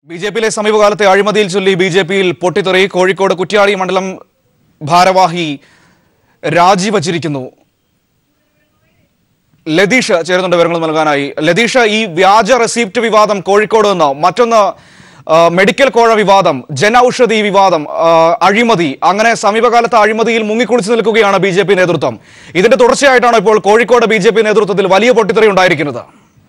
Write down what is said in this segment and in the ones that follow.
B J പിയിലെ സമീപകാലത്തെ അഴിമതിയിൽ ചൊല്ലി ബി ജെ പിയിൽ പൊട്ടിത്തെറി കോഴിക്കോട് കുറ്റ്യാടി മണ്ഡലം ഭാരവാഹി രാജിവച്ചിരിക്കുന്നു ലതീഷ് ചേരുന്നുണ്ട് വിവരങ്ങൾ നൽകാനായി ലതീഷ് ഈ വ്യാജ റെസിപ്റ്റ് വിവാദം കോഴിക്കോട് നിന്ന് മറ്റൊന്ന് ആ, മെഡിക്കൽ കോഴ വിവാദം ജന ഔഷധി വിവാദം ആ, അഴിമതി അങ്ങനെ സമീപകാലത്തെ അഴിമതിയിൽ മുങ്ങിക്കുളിച്ചു നിൽക്കുകയാണ് ബി ജെ പി നേതൃത്വം ഇതിന്റെ തുടർച്ചയായിട്ടാണ് ഇപ്പോൾ കോഴിക്കോട് ബി ജെ പി നേതൃത്വത്തിൽ വലിയ പൊട്ടിത്തെറി ഉണ്ടായിരിക്കുന്നത്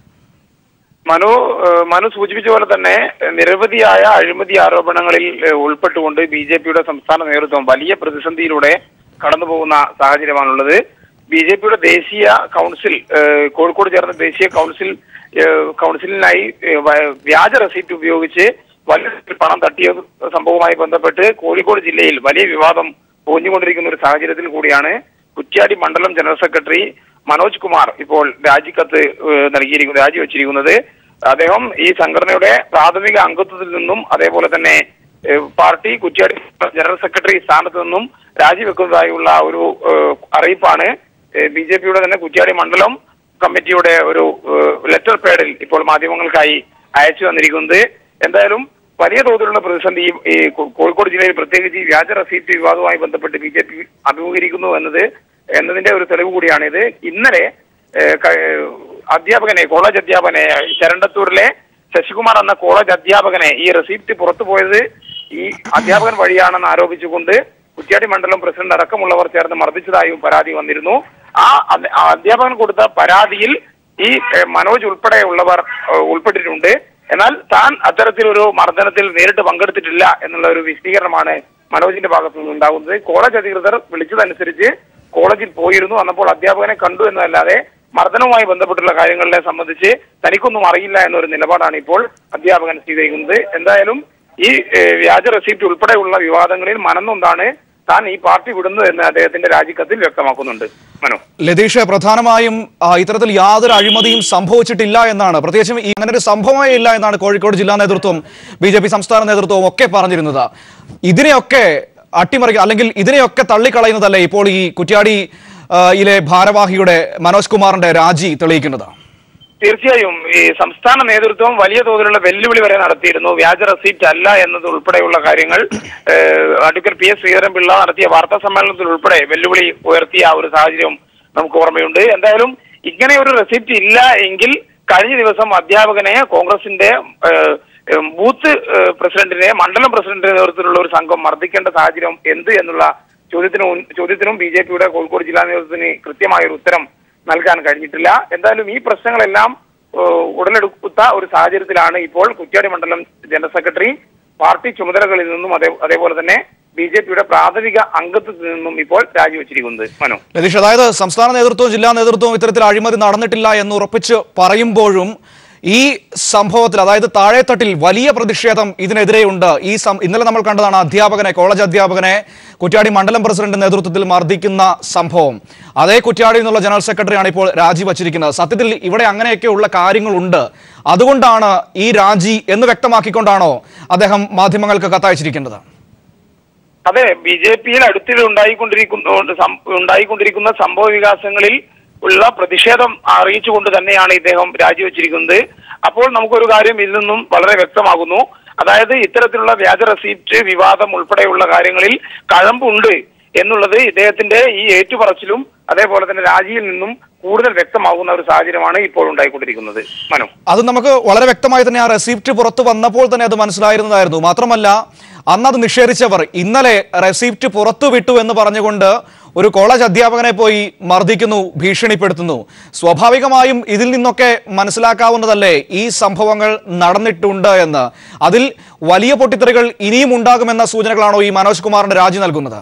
മനു ഏഹ് മനു സൂചിപ്പിച്ച പോലെ തന്നെ ഏഹ് നിരവധിയായ അഴിമതി ആരോപണങ്ങളിൽ ഏഹ് ഉൾപ്പെട്ടുകൊണ്ട് ബി ജെ പിയുടെ സംസ്ഥാന നേതൃത്വം വലിയ പ്രതിസന്ധിയിലൂടെ കടന്നുപോകുന്ന സാഹചര്യമാണുള്ളത് ബി ജെ പിയുടെ ദേശീയ കൗൺസിൽ ഏഹ് കോഴിക്കോട് ചേർന്ന ദേശീയ കൗൺസിൽ ഏഹ് കൗൺസിലിനായി ഏഹ് വ- വ്യാജ റെസിപ്റ്റ് ഉപയോഗിച്ച് വലിയ തോതിൽ പണം തട്ടിയ സംഭവവുമായി ബന്ധപ്പെട്ട് കോഴിക്കോട് ജില്ലയിൽ വലിയ വിവാദം പൊഞ്ഞുകൊണ്ടിരിക്കുന്ന ഒരു സാഹചര്യത്തിൽ കൂടിയാണ് കുറ്റ്യാടി മണ്ഡലം ജനറൽ സെക്രട്ടറി മനോജ് കുമാർ ഇപ്പോൾ രാജിക്കത്ത് ഏഹ് നൽകിയിരിക്കുന്നത് രാജിവെച്ചിരിക്കുന്നത് അദ്ദേഹം ഈ സംഘടനയുടെ പ്രാഥമിക അംഗത്വത്തിൽ നിന്നും അതേപോലെ തന്നെ ഏഹ് പാർട്ടി കുറ്റ്യാടി ജനറൽ സെക്രട്ടറി സ്ഥാനത്ത് നിന്നും രാജിവെക്കുന്നതായുള്ള ഒരു ഏഹ് അറിയിപ്പാണ് ബി ജെ പിയുടെ തന്നെ കുറ്റ്യാടി മണ്ഡലം കമ്മിറ്റിയുടെ ഒരു ഏഹ് ലെറ്റർ പാഡിൽ ഇപ്പോൾ മാധ്യമങ്ങൾക്കായി അയച്ചു തന്നിരിക്കുന്നത് എന്തായാലും വലിയ തോതിലുള്ള പ്രതിസന്ധി ഈ- ഈ കോ- കോഴിക്കോട് ജില്ലയിൽ പ്രത്യേകിച്ച് ഈ വ്യാജ റസീപ്റ്റ് വിവാദവുമായി ബന്ധപ്പെട്ട് ബി ജെ പി അഭിമുഖീകരിക്കുന്നു എന്നത് എന്നതിന്റെ ഒരു തെളിവ് കൂടിയാണിത് ഇന്നലെ ഏഹ് ക- അധ്യാപകനെ കോളേജ് അധ്യാപകനെ ശരണ്ടത്തൂരിലെ ശശികുമാർ എന്ന കോളേജ് അധ്യാപകനെ ഈ റെസിപ്റ്റ് പുറത്തു പോയത് ഈ അധ്യാപകൻ വഴിയാണെന്ന് ആരോപിച്ചുകൊണ്ട് കുറ്റ്യാടി മണ്ഡലം പ്രസിഡന്റ് അടക്കമുള്ളവർ ചേർന്ന് മർദ്ദിച്ചതായും പരാതി വന്നിരുന്നു ആ അധ്യ- ആ അധ്യാപകൻ കൊടുത്ത പരാതിയിൽ ഈ ഏഹ്, മനോജ് ഉൾപ്പെടെയുള്ളവർ ഏഹ്, ഉൾപ്പെട്ടിട്ടുണ്ട് എന്നാൽ താൻ അത്തരത്തിലൊരു മർദ്ദനത്തിൽ നേരിട്ട് പങ്കെടുത്തിട്ടില്ല എന്നുള്ള ഒരു വിശദീകരണമാണ് മനോജിന്റെ ഭാഗത്തു നിന്ന് ഉണ്ടാകുന്നത് കോളേജ് അധികൃതർ വിളിച്ചതനുസരിച്ച് കോളേജിൽ പോയിരുന്നു അന്നപ്പോൾ അധ്യാപകനെ കണ്ടു എന്നതല്ലാതെ മർദ്ദനവുമായി ബന്ധപ്പെട്ടുള്ള കാര്യങ്ങളെ സംബന്ധിച്ച് തനിക്കൊന്നും അറിയില്ല എന്നൊരു നിലപാടാണ് ഇപ്പോൾ അധ്യാപകൻ സ്വീകരിക്കുന്നത് എന്തായാലും ഈ ഏഹ്, വ്യാജ റെസിപ്റ്റ് ഉൾപ്പെടെയുള്ള വിവാദങ്ങളിൽ മനന്നൊന്നാണ് താൻ ഈ പാർട്ടി വിടുന്നു എന്ന് അദ്ദേഹത്തിന്റെ രാജിക്കത്തിൽ വ്യക്തമാക്കുന്നുണ്ട് മനു ലതീഷ് പ്രധാനമായും ആ, ഇത്തരത്തിൽ യാതൊരു അഴിമതിയും സംഭവിച്ചിട്ടില്ല എന്നാണ് പ്രത്യേകിച്ചും ഈ അങ്ങനെ ഒരു സംഭവമേ ഇല്ല എന്നാണ് കോഴിക്കോട് ജില്ലാ നേതൃത്വം ബി ജെ പി സംസ്ഥാന നേതൃത്വവും ഒക്കെ പറഞ്ഞിരുന്നത് ഇതിനെയൊക്കെ അട്ടിമറിക്കുക അല്ലെങ്കിൽ ഇതിനെയൊക്കെ തള്ളിക്കളയുന്നതല്ലേ ഇപ്പോൾ ഈ കുറ്റ്യാടി ആ, യിലെ ഭാരവാഹിയുടെ മനോജ് കുമാറിന്റെ രാജി തെളിയിക്കുന്നത് തീർച്ചയായും ഈ സംസ്ഥാന നേതൃത്വം വലിയ തോതിലുള്ള വെല്ലുവിളി വരെ നടത്തിയിരുന്നു വ്യാജ റെസീപ്റ്റ് അല്ല എന്നത് ഉൾപ്പെടെയുള്ള കാര്യങ്ങൾ ഏഹ്, അഡ്വക്കേറ്റ് പി എസ് ശ്രീധരൻപിള്ള നടത്തിയ വാർത്താ സമ്മേളനത്തിൽ ഉൾപ്പെടെ വെല്ലുവിളി ഉയർത്തിയ ആ ഒരു സാഹചര്യം നമുക്ക് ഓർമ്മയുണ്ട് എന്തായാലും ഇങ്ങനെ ഒരു റെസിപ്റ്റ് ഇല്ല എങ്കിൽ കഴിഞ്ഞ ദിവസം അധ്യാപകനെ കോൺഗ്രസിന്റെ ഏഹ്, ഏഹ്, ബൂത്ത് ഏഹ്, പ്രസിഡന്റിനെ മണ്ഡലം പ്രസിഡന്റിന്റെ നേതൃത്വത്തിലുള്ള ഒരു സംഘം മർദ്ദിക്കേണ്ട സാഹചര്യം എന്ത് എന്നുള്ള ചോദ്യത്തിന് മുൻ- ചോദ്യത്തിനും ബി ജെ പിയുടെ കോഴിക്കോട് ജില്ലാ നേതൃത്വത്തിന് കൃത്യമായ ഒരു ഉത്തരം നൽകാൻ കഴിഞ്ഞിട്ടില്ല എന്തായാലും ഈ പ്രശ്നങ്ങളെല്ലാം ഏഹ്, ഉടലെടുത്ത ഒരു സാഹചര്യത്തിലാണ് ഇപ്പോൾ കുറ്റ്യാടി മണ്ഡലം ജനറൽ സെക്രട്ടറി പാർട്ടി ചുമതലകളിൽ നിന്നും അതേ അതേപോലെ തന്നെ ബി ജെ പിയുടെ പ്രാഥമിക അംഗത്വത്തിൽ നിന്നും ഇപ്പോൾ രാജിവെച്ചിരിക്കുന്നത് മനു ലതീഷ് അതായത് സംസ്ഥാന നേതൃത്വവും ജില്ലാ നേതൃത്വവും ഇത്തരത്തിൽ അഴിമതി നടന്നിട്ടില്ല എന്ന് ഉറപ്പിച്ച് പറയുമ്പോഴും ഈ സംഭവത്തിൽ അതായത് താഴെത്തട്ടിൽ വലിയ പ്രതിഷേധം ഇതിനെതിരെയുണ്ട് ഈ സം- ഇന്നലെ നമ്മൾ കണ്ടതാണ് അധ്യാപകനെ കോളേജ് അധ്യാപകനെ കുറ്റ്യാടി മണ്ഡലം പ്രസിഡന്റ് നേതൃത്വത്തിൽ മർദ്ദിക്കുന്ന സംഭവം അതേ കുറ്റ്യാടി എന്നുള്ള ജനറൽ സെക്രട്ടറിയാണ് ഇപ്പോൾ രാജിവച്ചിരിക്കുന്നത് സത്യത്തിൽ ഇവിടെ അങ്ങനെയൊക്കെയുള്ള കാര്യങ്ങളുണ്ട് അതുകൊണ്ടാണ് ഈ രാജി എന്ന് വ്യക്തമാക്കിക്കൊണ്ടാണോ അദ്ദേഹം മാധ്യമങ്ങൾക്ക് കത്തയച്ചിരിക്കുന്നത് അതെ ബി ജെ പിയിൽ അടുത്തിടെ ഉണ്ടായിക്കൊണ്ടിരിക്കുന്ന സം- ഉണ്ടായിക്കൊണ്ടിരിക്കുന്ന സംഭവ വികാസങ്ങളിൽ ഉള്ള പ്രതിഷേധം അറിയിച്ചുകൊണ്ട് തന്നെയാണ് ഇദ്ദേഹം രാജിവെച്ചിരിക്കുന്നത് അപ്പോൾ നമുക്കൊരു കാര്യം ഇതിൽ നിന്നും വളരെ വ്യക്തമാകുന്നു അതായത് ഇത്തരത്തിലുള്ള വ്യാജ റെസീപ്റ്റ് വിവാദം ഉൾപ്പെടെയുള്ള കാര്യങ്ങളിൽ കഴമ്പുണ്ട് എന്നുള്ളത് ഇദ്ദേഹത്തിന്റെ ഈ ഏറ്റുപറച്ചിലും അതേപോലെ തന്നെ രാജിയിൽ നിന്നും കൂടുതൽ വ്യക്തമാകുന്ന ഒരു സാഹചര്യമാണ് ഇപ്പോൾ ഉണ്ടായിക്കൊണ്ടിരിക്കുന്നത് മനു അത് നമുക്ക് വളരെ വ്യക്തമായി തന്നെ ആ റെസിപ്റ്റ് പുറത്തു വന്നപ്പോൾ തന്നെ അത് മനസ്സിലായിരുന്നതായിരുന്നു മാത്രമല്ല അന്ന് അത് നിഷേധിച്ചവർ ഇന്നലെ റെസിപ്റ്റ് പുറത്തു വിട്ടു എന്ന് പറഞ്ഞുകൊണ്ട് ഒരു കോളേജ് അധ്യാപകനെ പോയി മർദ്ദിക്കുന്നു ഭീഷണിപ്പെടുത്തുന്നു സ്വാഭാവികമായും ഇതിൽ നിന്നൊക്കെ മനസ്സിലാക്കാവുന്നതല്ലേ ഈ സംഭവങ്ങൾ നടന്നിട്ടുണ്ട് എന്ന് അതിൽ വലിയ പൊട്ടിത്തെറികൾ ഇനിയും ഉണ്ടാകുമെന്ന സൂചനകളാണോ ഈ മനോജ് കുമാറിന്റെ രാജി നൽകുന്നത്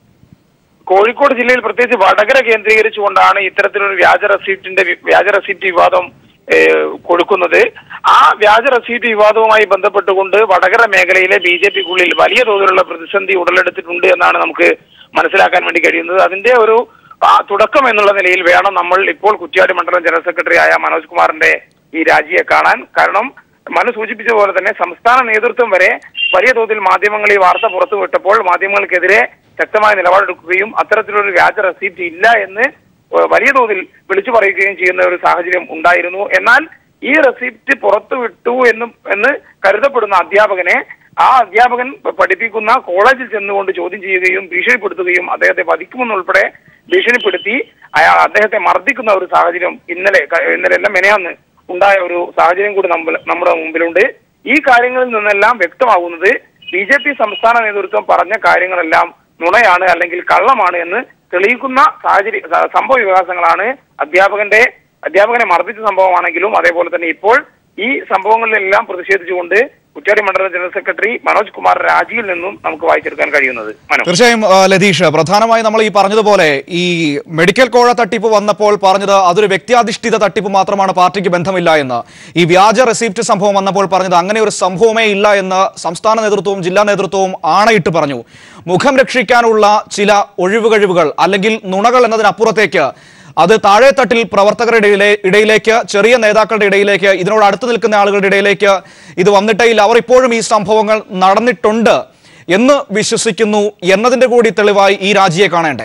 കോഴിക്കോട് ജില്ലയിൽ പ്രത്യേകിച്ച് വടകര കേന്ദ്രീകരിച്ചുകൊണ്ടാണ് ഇത്തരത്തിലൊരു വ്യാജ റെസീപ്റ്റിന്റെ വി- വ്യാജ റെസീപ്റ്റ് വിവാദം ഏഹ്, കൊടുക്കുന്നത് ആ വ്യാജ റെസീപ്റ്റ് വിവാദവുമായി ബന്ധപ്പെട്ടുകൊണ്ട് വടകര മേഖലയിലെ ബി ജെ പിക്കുള്ളിൽ വലിയ തോതിലുള്ള പ്രതിസന്ധി ഉടലെടുത്തിട്ടുണ്ട് എന്നാണ് നമുക്ക് മനസ്സിലാക്കാൻ വേണ്ടി കഴിയുന്നത് അതിന്റെ ഒരു ആ, തുടക്കം എന്നുള്ള നിലയിൽ വേണം നമ്മൾ ഇപ്പോൾ കുറ്റ്യാടി മണ്ഡലം ജനറൽ സെക്രട്ടറി ആയ മനോജ് കുമാറിന്റെ ഈ രാജിയെ കാണാൻ കാരണം മനു സൂചിപ്പിച്ച പോലെ തന്നെ സംസ്ഥാന നേതൃത്വം വരെ വലിയ തോതിൽ മാധ്യമങ്ങൾ ഈ വാർത്ത പുറത്തുവിട്ടപ്പോൾ മാധ്യമങ്ങൾക്കെതിരെ ശക്തമായ നിലപാടെടുക്കുകയും അത്തരത്തിലൊരു വ്യാജ റെസീപ്റ്റ് ഇല്ല എന്ന് ഏഹ് വലിയ തോതിൽ വിളിച്ചു പറയുകയും ചെയ്യുന്ന ഒരു സാഹചര്യം ഉണ്ടായിരുന്നു എന്നാൽ ഈ റെസിപ്റ്റ് പുറത്തു വിട്ടു എന്ന് എന്ന് കരുതപ്പെടുന്ന അധ്യാപകനെ ആ അധ്യാപകൻ പഠിപ്പിക്കുന്ന കോളേജിൽ ചെന്നുകൊണ്ട് ചോദ്യം ചെയ്യുകയും ഭീഷണിപ്പെടുത്തുകയും അദ്ദേഹത്തെ വധിക്കുമെന്നുൾപ്പെടെ ഭീഷണിപ്പെടുത്തി അയാൾ അദ്ദേഹത്തെ മർദ്ദിക്കുന്ന ഒരു സാഹചര്യം ഇന്നലെ ക- ഇന്നലെ എല്ലാം മെനയാന്ന് ഉണ്ടായ ഒരു സാഹചര്യം കൂടി നമ്മ- നമ്മുടെ മുമ്പിലുണ്ട് ഈ കാര്യങ്ങളിൽ നിന്നെല്ലാം വ്യക്തമാകുന്നത് ബി ജെ പി സംസ്ഥാന നേതൃത്വം പറഞ്ഞ കാര്യങ്ങളെല്ലാം നുണയാണ് അല്ലെങ്കിൽ കള്ളമാണ് എന്ന് തെളിയിക്കുന്ന സാഹചര്യ സ- സംഭവ വികാസങ്ങളാണ് അധ്യാപകന്റെ അധ്യാപകനെ മർദ്ദിച്ച സംഭവമാണെങ്കിലും അതേപോലെ തന്നെ ഇപ്പോൾ ഈ സംഭവങ്ങളിലെല്ലാം പ്രതിഷേധിച്ചുകൊണ്ട് കുറ്റ്യാടി മണ്ഡലം ജനറൽ സെക്രട്ടറി മനോജ് കുമാർ രാജിയിൽ നിന്നും നമുക്ക് വായിച്ചെടുക്കാൻ കഴിയുന്നത് മനോ തീർച്ചയായും ആ, ലതീഷ് പ്രധാനമായി നമ്മൾ ഈ പറഞ്ഞതുപോലെ ഈ മെഡിക്കൽ കോഴ തട്ടിപ്പ് വന്നപ്പോൾ പറഞ്ഞത് അതൊരു വ്യക്തിയാധിഷ്ഠിത തട്ടിപ്പ് മാത്രമാണ് പാർട്ടിക്ക് ബന്ധമില്ല എന്ന് ഈ വ്യാജ റെസിപ്റ്റ് സംഭവം വന്നപ്പോൾ പറഞ്ഞത് അങ്ങനെ ഒരു സംഭവമേ ഇല്ല എന്ന് സംസ്ഥാന നേതൃത്വവും ജില്ലാ നേതൃത്വവും ആണയിട്ട് പറഞ്ഞു മുഖം രക്ഷിക്കാനുള്ള ചില ഒഴിവുകഴിവുകൾ അല്ലെങ്കിൽ നുണകൾ എന്നതിനപ്പുറത്തേക്ക് അത് താഴെത്തട്ടിൽ പ്രവർത്തകരുടെ ഇടയിലെ ഇടയിലേക്ക് ചെറിയ നേതാക്കളുടെ ഇടയിലേക്ക് ഇതിനോട് അടുത്ത് നിൽക്കുന്ന ആളുകളുടെ ഇടയിലേക്ക് ഇത് വന്നിട്ടേ ഇല്ല അവർ ഇപ്പോഴും ഈ സംഭവങ്ങൾ നടന്നിട്ടുണ്ട് എന്ന് വിശ്വസിക്കുന്നു എന്നതിന്റെ കൂടി തെളിവായി ഈ രാജിയെ കാണേണ്ടേ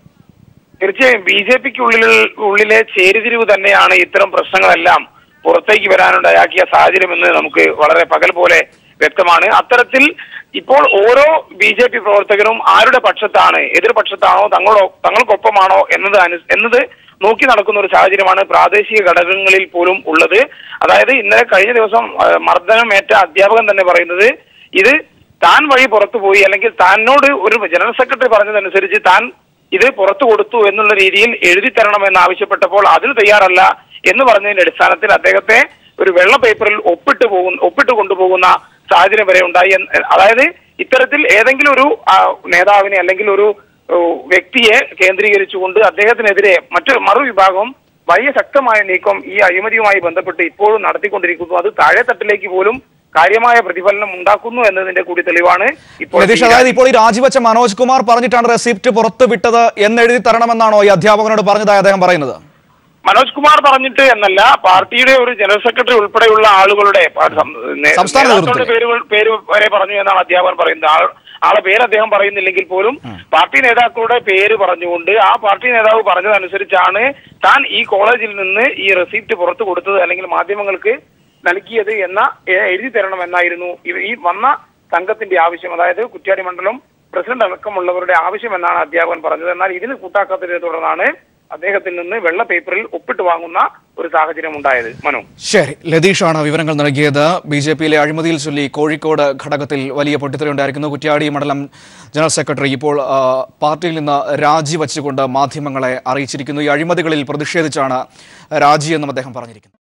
തീർച്ചയായും ബി ജെ പിക്ക് ഉള്ളിൽ ഉള്ളിലെ ചേരിതിരിവ് തന്നെയാണ് ഇത്തരം പ്രശ്നങ്ങളെല്ലാം പുറത്തേക്ക് വരാനുണ്ടാക്കിയ സാഹചര്യം എന്ന് നമുക്ക് വളരെ പകൽ പോലെ വ്യക്തമാണ് അത്തരത്തിൽ ഇപ്പോൾ ഓരോ ബി ജെ പി പ്രവർത്തകരും ആരുടെ പക്ഷത്താണ് എതിർപക്ഷത്താണോ തങ്ങളോ തങ്ങൾക്കൊപ്പമാണോ എന്നത് അനു എന്നത് നോക്കി നടക്കുന്ന ഒരു സാഹചര്യമാണ് പ്രാദേശിക ഘടകങ്ങളിൽ പോലും ഉള്ളത് അതായത് ഇന്നലെ കഴിഞ്ഞ ദിവസം ആ, മർദ്ദനമേറ്റ അധ്യാപകൻ തന്നെ പറയുന്നത് ഇത് താൻ വഴി പുറത്തു പോയി അല്ലെങ്കിൽ താനോട് ഒരു ജനറൽ സെക്രട്ടറി പറഞ്ഞതനുസരിച്ച് താൻ ഇത് പുറത്തു കൊടുത്തു എന്നുള്ള രീതിയിൽ എഴുതി തരണമെന്ന് ആവശ്യപ്പെട്ടപ്പോൾ അതിന് തയ്യാറല്ല എന്ന് പറഞ്ഞതിന്റെ അടിസ്ഥാനത്തിൽ അദ്ദേഹത്തെ ഒരു വെള്ള പേപ്പറിൽ ഒപ്പിട്ട് പോകുന്ന ഒപ്പിട്ട് കൊണ്ടുപോകുന്ന സാഹചര്യം വരെ ഉണ്ടായി എന്ന് അതായത് ഇത്തരത്തിൽ ഏതെങ്കിലും ഒരു ആ, നേതാവിനെ അല്ലെങ്കിൽ ഒരു ഓ, വ്യക്തിയെ കേന്ദ്രീകരിച്ചുകൊണ്ട് അദ്ദേഹത്തിനെതിരെ മറ്റൊരു മറുവിഭാഗം വലിയ ശക്തമായ നീക്കം ഈ അഴിമതിയുമായി ബന്ധപ്പെട്ട് ഇപ്പോഴും നടത്തിക്കൊണ്ടിരിക്കുന്നു അത് താഴെത്തട്ടിലേക്ക് പോലും കാര്യമായ പ്രതിഫലനം ഉണ്ടാക്കുന്നു എന്നതിന്റെ കൂടി തെളിവാണ് ഇപ്പോൾ രതീഷ് ഈ അതായത് ഇപ്പോൾ ഈ രാജിവെച്ച മനോജ് കുമാർ പറഞ്ഞിട്ടാണ് റെസിപ്റ്റ് പുറത്ത് വിട്ടത് എന്ന് എഴുതി തരണമെന്നാണോ ഈ അധ്യാപകനോട് പറഞ്ഞതായി അദ്ദേഹം പറയുന്നത് മനോജ് കുമാർ പറഞ്ഞിട്ട് എന്നല്ല പാർട്ടിയുടെ ഒരു ജനറൽ സെക്രട്ടറി ഉൾപ്പെടെയുള്ള ആളുകളുടെ പ- സം- നേ- സംസ്ഥാന നേതാക്കളുടെ നേതൃത്വം. പേരുകൾ പേര് വരെ പറഞ്ഞു എന്നാണ് അധ്യാപകൻ പറയുന്നത് ആൾ ആളെ പേര് അദ്ദേഹം പറയുന്നില്ലെങ്കിൽ പോലും പാർട്ടി നേതാക്കളുടെ പേര് പറഞ്ഞുകൊണ്ട് ആ പാർട്ടി നേതാവ് പറഞ്ഞതനുസരിച്ചാണ് താൻ ഈ കോളേജിൽ നിന്ന് ഈ റെസിപ്റ്റ് പുറത്തു കൊടുത്തത് അല്ലെങ്കിൽ മാധ്യമങ്ങൾക്ക് നൽകിയത് എന്ന എ- എഴുതി തരണം എന്നായിരുന്നു ഇവ- ഈ വന്ന സംഘത്തിന്റെ ആവശ്യം അതായത് കുറ്റ്യാടി മണ്ഡലം പ്രസിഡന്റ് അടക്കമുള്ളവരുടെ ആവശ്യം എന്നാണ് അധ്യാപകൻ പറഞ്ഞത് എന്നാൽ ഇതിന് കൂട്ടാക്കാത്തതിനെ തുടർന്നാണ് അദ്ദേഹത്തിൽ നിന്ന് വെള്ള പേപ്പറിൽ ഒപ്പിട്ട് വാങ്ങുന്ന ഒരു സാഹചര്യം ഉണ്ടായത് മനു ശരി ലതീഷാണ് വിവരങ്ങൾ നൽകിയത് ബി ജെ പിയിലെ അഴിമതിയിൽ ചൊല്ലി കോഴിക്കോട് ഘടകത്തിൽ വലിയ പൊട്ടിത്തെറിയുണ്ടായിരിക്കുന്നു കുറ്റ്യാടി മണ്ഡലം ജനറൽ സെക്രട്ടറി ഇപ്പോൾ ആ, പാർട്ടിയിൽ നിന്ന് രാജിവെച്ചുകൊണ്ട് മാധ്യമങ്ങളെ അറിയിച്ചിരിക്കുന്നു ഈ അഴിമതികളിൽ പ്രതിഷേധിച്ചാണ് രാജിയെന്നും അദ്ദേഹം പറഞ്ഞിരിക്കുന്നത്